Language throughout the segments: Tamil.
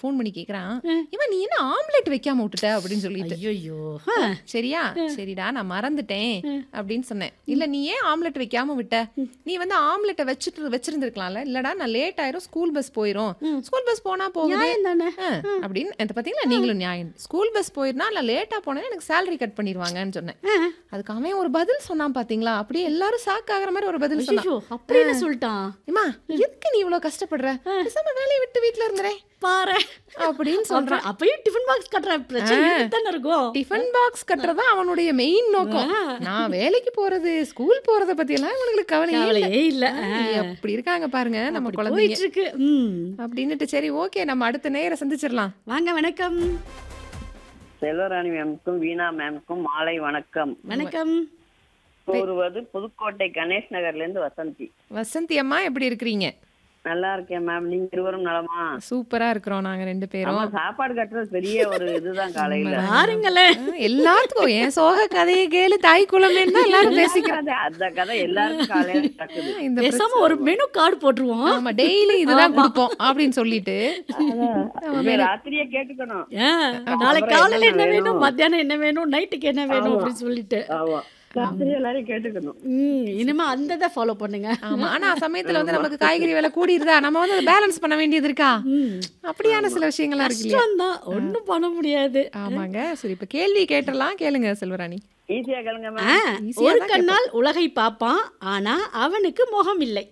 ஃபோன் பண்ணி கேக்குறான் இவன் நீ என்ன ஆம்லெட் வைக்காம விட்டுட்ட அப்படின்னு சொல்லிட்டு ஐயோ சரியா சரிடா நான் மறந்துட்டேன் அப்படின்னு சொன்னேன் இல்ல நீ ஏன் ஆம்லெட் வைக்காம விட்ட நீ வந்து ஆம்லெட்டை வச்சுட்டு வச்சிருந்திருக்கலாம்ல இல்லடா நான் லேட் ஆயிரும் ஸ்கூல் பஸ் போயிரும் ஸ்கூல் பஸ் போனா போகுது நியாயம் தானே ஆ, அப்படின்னு எந்த பாத்தீங்களா நீங்களும் நியாயம் ஸ்கூல் பஸ் போயிருந்தா நான் லேட்டா போனேன் எனக்கு சேலரி கட் பண்ணிடுவாங்கன்னு சொன்னேன் அதுக்கு அவன் ஒரு பதில் சொன்னான் பாத்தீங்களா அப்படியே எல்லாரும் ஷாக் ஆகுற மாதிரி ஒரு பதில் சொன்னான் ஐயோ அப்படி என்ன சொல்லிட்டான் ஏமா எதுக்கு நீ இவ்வளவு கஷ்டப்படுற பேசாம வேலையை விட்டு வீட்ல இருந்துறேன் பாரு அப்படின்னு சொல்றான் அப்புறம் அப்பயும் டிஃபன் பாக்ஸ் கட்டுற பிரச்சனை தானே இருக்கும் டிஃபன் பாக்ஸ் கட்டுறதா அவனுடைய மெயின் நோக்கம் நான் வேலைக்கு போறது ஸ்கூல் போறத பத்தி எல்லாம் இவனுங்களுக்கு கவலையே இல்ல கவலையே இல்ல அப்படி இருக்காங்க பாருங்க நம்ம அப்படி குழந்தைங்க போயிட்டு இருக்கு ம் அப்படின்னுட்டு சரி ஓகே நம்ம அடுத்த நேர சந்திச்சிடலாம் வாங்க வணக்கம் செல்வராணி மேம்க்கும் வீணா மேம்க்கும் மாலை வணக்கம் வணக்கம் கூறுவது புதுக்கோட்டை கணேஷ் நகர்ல இருந்து வசந்தி வசந்தி அம்மா எப்படி இருக்கிறீங்க நல்லா இருக்கேன் மேம் நீங்க இருவரும் நலமா சூப்பரா இருக்கிறோம் நாங்க ரெண்டு பேரும் ஆமா சாப்பாடு கட்டுறது பெரிய ஒரு இதுதான் காலையில பாருங்களேன் ஆ, எல்லாத்துக்கும் என் சோக கதையை கேளு தாய் குழந்தைன்னு எல்லாரும் பேசிக்கிறோம் கதை, அந்த கதை எல்லாருக்கும் காலையில நடக்குது இந்த பேசாம ஒரு மெனு கார்டு போட்டுருவோம் ஆமா டெய்லி இதுதான் கொடுப்போம் அப்படின்னு சொல்லிட்டு இதை ராத்திரியே கேட்டுக்கணும் ஆ, நாளைக்கு அப்புறம் காலையில என்ன என்னென்ன வேணும் வேணும்? மத்தியானம் என்ன வேணும் நைட்டுக்கு என்ன வேணும் அப்படின்னு சொல்லிட்டு ஆமா ராத்திரி எல்லாரையும் கேட்டுக்கணும் ம் இனிமே அந்த இதை ஃபாலோ பண்ணுங்க ஆமா ஆனா சமயத்துல வந்து நமக்கு காய்கறி விலை கூடிருதா நம்ம வந்து அதை பேலன்ஸ் பண்ண வேண்டியது இருக்கா ம் அப்படியான சில விஷயங்கள்லாம் இருக்கு இல்லையா கஷ்டம் தான் ஒன்றும் பண்ண முடியாது ஆமாங்க சரி இப்ப கேள்வி கேட்டலாம் கேளுங்க செல்வராணி ஈஸியா கேளுங்க ஆ, மேம் Easy-ஆ ஒரு தான் கண்ணால் உலகை பார்ப்பான் ஆனா அவனுக்கு முகம் இல்லை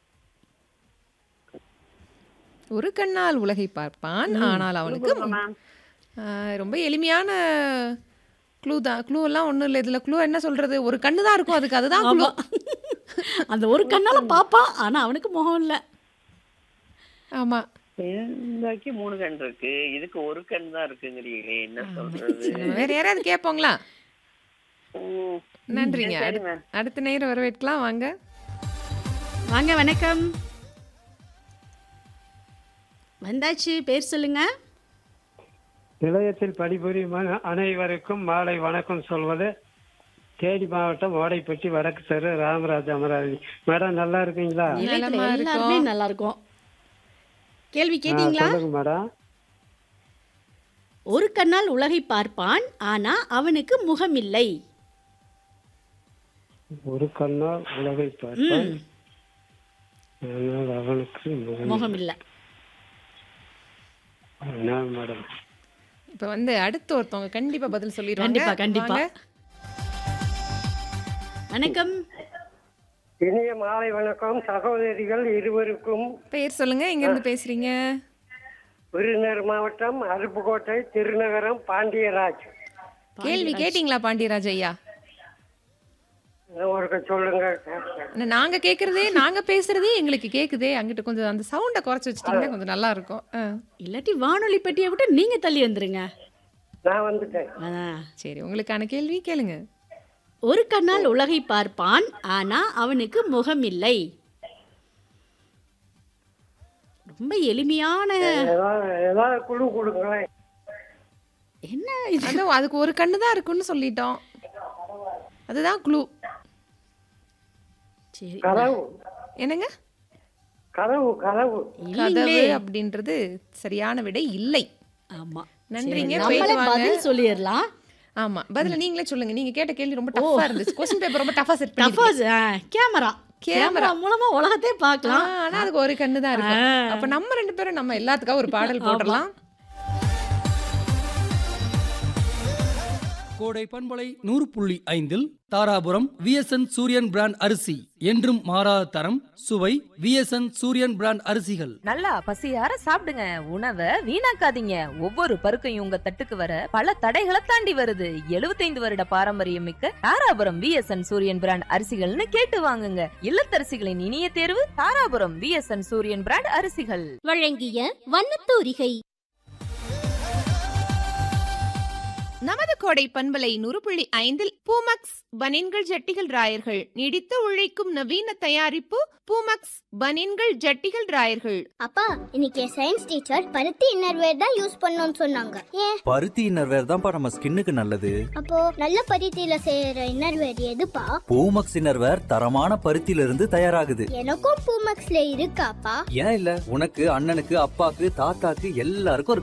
ஒரு கண்ணால் உலகை பார்ப்பான் ஆனால் அவனுக்கு மேம் ஆ, ரொம்ப எளிமையான க்ளூ தான் க்ளூ எல்லாம் ஒண்ணும் இல்லை இதுல க்ளூ என்ன சொல்றது ஒரு கண்ணு தான் இருக்கும் அதுக்கு அதுதான் க்ளூ ஆமா அந்த ஒரு கண்ணால பார்ப்பான் ஆனா அவனுக்கு முகம் இல்லை ஆமா இந்தாக்கி மூணு கண் இருக்கு இதுக்கு ஒரு கண் தான் இருக்குங்கிறீங்களே என்ன சொல்றது நம்ம வேற யாராவது கேட்போங்களா ம். நன்றிங்க சரி, அடுத்த- மேம். அடுத்த நேரம் வரவேற்கலாம் வாங்க வாங்க வணக்கம் வந்தாச்சு பேர் சொல்லுங்க நிலையத்தில் பணிபுரியும் அன- அனைவருக்கும் மாலை வணக்கம் சொல்வது தேனி மாவட்டம் ஓடைப்பட்டி வடக்கு தெரு ராமராஜ் அமராவதி மேடம் நல்லா இருக்கீங்களா நிலையத்துல நலமா எல்லாருமே இருக்கோம். நல்லா இருக்கும் கேள்வி ஆ, கேட்டீங்களா சொல்லுங்க மேடம் ஒரு கண்ணால் உலகை பார்ப்பான் ஆனா அவனுக்கு முகம் இல்லை ஒரு கண்ணால் உலகை பார்ப்பான் ஆனால் அவனுக்கு முகம் முகம் இல்லை என்ன மேடம் இப்ப வந்து அடுத்து ஒருத்தவங்க கண்டிப்பா பதில் சொல்லிடுவாங்க கண்டிப்பா கண்டிப்பா வாங்க. வணக்கம் இனிய மாலை வணக்கம் சகோதரிகள் இருவருக்கும் பேர் சொல்லுங்க எங்க இருந்து பேசுறீங்க விருதுநகர் மாவட்டம் அருப்புக்கோட்டை திருநகரம் பாண்டியராஜ் கேள்வி கேட்டீங்களா பாண்டியராஜ் ஐயா ஒரு சொல்லுங்க ஆனா, நாங்க கேக்குறதே நாங்க பேசுறதே எங்களுக்கு கேக்குதே அங்கிட்ட கொஞ்சம் அந்த சவுண்ட குறைச்சு வச்சிட்டீங்கன்னா கொஞ்சம் நல்லா இருக்கும் ஆ. இல்லாட்டி வானொலி பெட்டியை விட்டு நீங்க தள்ளி வந்துருங்க நான் வந்துட்டேன் ஆ. சரி உங்களுக்கான கேள்வி கேளுங்க ஒரு கண்ணால் உலகை பார்ப்பான் ஆனா அவனுக்கு முகம் இல்லை ரொம்ப எளிமையான ஏதாவது ஏதாவது குழு கொடுங்களேன் என்ன இது அது அதுக்கு ஒரு கண்ணு தான் இருக்குன்னு சொல்லிட்டோம் அதுதான் க்ளூ சரி கதவு என்னங்க கதவு கதவு கதவு இல்லைங்களே அப்படின்றது சரியான விடை இல்லை ஆமா நன்றிங்க சரி, போயிட்டு நம்மளே வாங்க பதில் சொல்லிடலாம் ஆமா பதில நீங்களே சொல்லுங்க நீங்க கேட்ட கேள்வி ரொம்ப டஃபா இருந்துச்சு கொஸ்டின் பேப்பர் ரொம்ப டஃபா செட் பண்ணி டஃபாஸ் கேமரா Camera. கேமரா மூலமா உலகத்தையே பார்க்கலாம் ஆனா அதுக்கு ஒரு கண்ணு தான் இருக்கும் ஆ. அப்ப நம்ம ரெண்டு பேரும் நம்ம எல்லாத்துக்காக ஒரு பாடல் போடலாம் கோடை பண்பலை நூறு புள்ளி ஐந்தில் தாராபுரம் விஎஸ்என் சூரியன் பிராண்ட் அரிசி என்றும் மாறாத தரம் சுவை விஎஸ்என் சூரியன் பிராண்ட் அரிசிகள் நல்லா பசியார சாப்பிடுங்க உணவை வீணாக்காதீங்க ஒவ்வொரு பருக்கையும் உங்க தட்டுக்கு வர பல தடைகளை தாண்டி வருது 75 வருட பாரம்பரியம் மிக்க தாராபுரம் விஎஸ்என் சூரியன் பிராண்ட் அரிசிகள்னு கேட்டு வாங்குங்க இல்லத்தரசிகளின் இனிய தேர்வு தாராபுரம் விஎஸ்என் சூரியன் பிராண்ட் அரிசிகள் வழங்கிய வண்ணத்தூரிகை நமது கோடை பண்பலை நூறு புள்ளி ஐந்தில் பூமக்ஸ் பனின்கள் ஜட்டிகள் ராயர்கள் நீடித்து உழைக்கும் நவீன தயாரிப்பு பூமக்ஸ் பனின்கள் ஜட்டிகள் ராயர்கள் அப்பா இன்னைக்கு சயின்ஸ் டீச்சர் பருத்தி இன்னர்வேர் தான் யூஸ் பண்ணோம்னு சொன்னாங்க ஏன் பருத்தி இன்னர்வேர் தான்ப்பா நம்ம ஸ்கின்னுக்கு நல்லது அப்போ நல்ல பருத்தியில செய்யற இன்னர்வேர் எதுப்பா பூமக்ஸ் இன்னர்வேர் தரமான பருத்தியில இருந்து தயாராகுது எனக்கும் பூமக்ஸ்ல இருக்காப்பா ஏன் இல்ல உனக்கு அண்ணனுக்கு அப்பாக்கு தாத்தாக்கு எல்லாருக்கும் இருக்கு